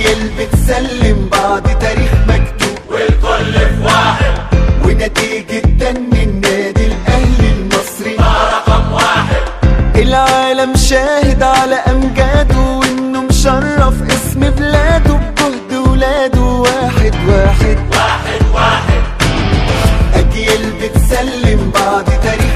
أجيال بتسلم بعض تاريخ مكتوب والكل في واحد ونتيجة دن النادي الأهلي المصري رقم واحد العالم شاهد على أمجاده وإنه مشرف اسم بلاده بجهد ولاده واحد واحد واحد واحد أجيال بتسلم بعض تاريخ